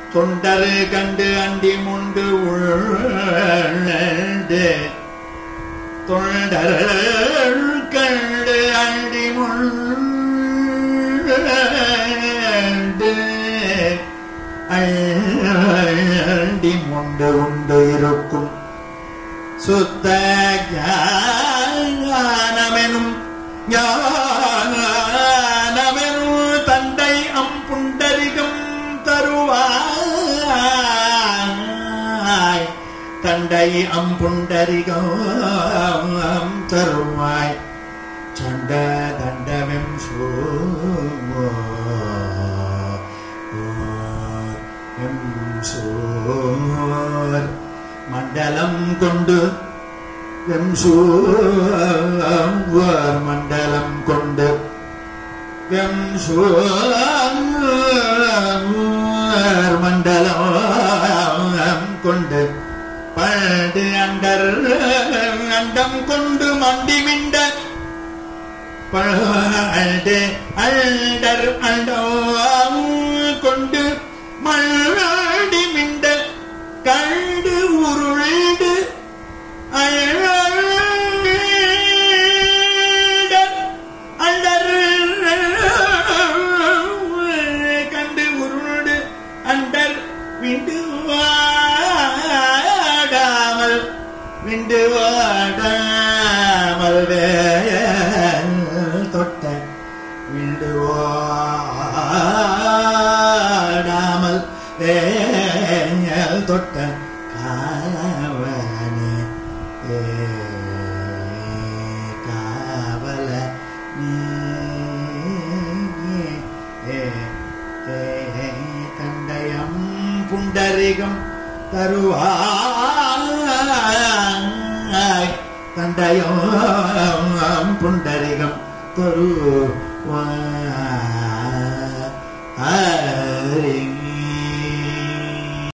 தொண்டரு கண்டு அண்டி முண்டு உள்டு தொண்டர் கண்டு அண்டி முண்டு அண்டி முண்டு உண்டு இருக்கும் சுத்த ஞானமெனும் ஞானமெனும் தண்டை அம்புண்டரிகம் தருவாய் தண்டை அம்புண்டரிகம் தருவாய் சண்ட தண்டமெம் சோ எம் சோர் மண்டலம் கொண்டு எம் சோர் மண்டலம் கொண்டு எம் சோர் மண்டலம் கொண்டு பண்டு அண்டர் அண்டம் கொண்டு மண்டி மிண்ட பழடு அண்டர் அண்டம் கொண்டு மழடி மிண்ட கண்டு உருள்டு அண்டர் கண்டு உருள்டு அண்டர் விண்டு வாடாமல் விண்டு வாடாமல் வேயல் தொட்ட விண்டு வாடாமல் வேயல் தொட்ட காவலனே ஏ காவல நீ ஏ ஏ தண்டயம் புண்டரிகம் தருவாய் தண்டயம் புண்டரிகம் தருவாய்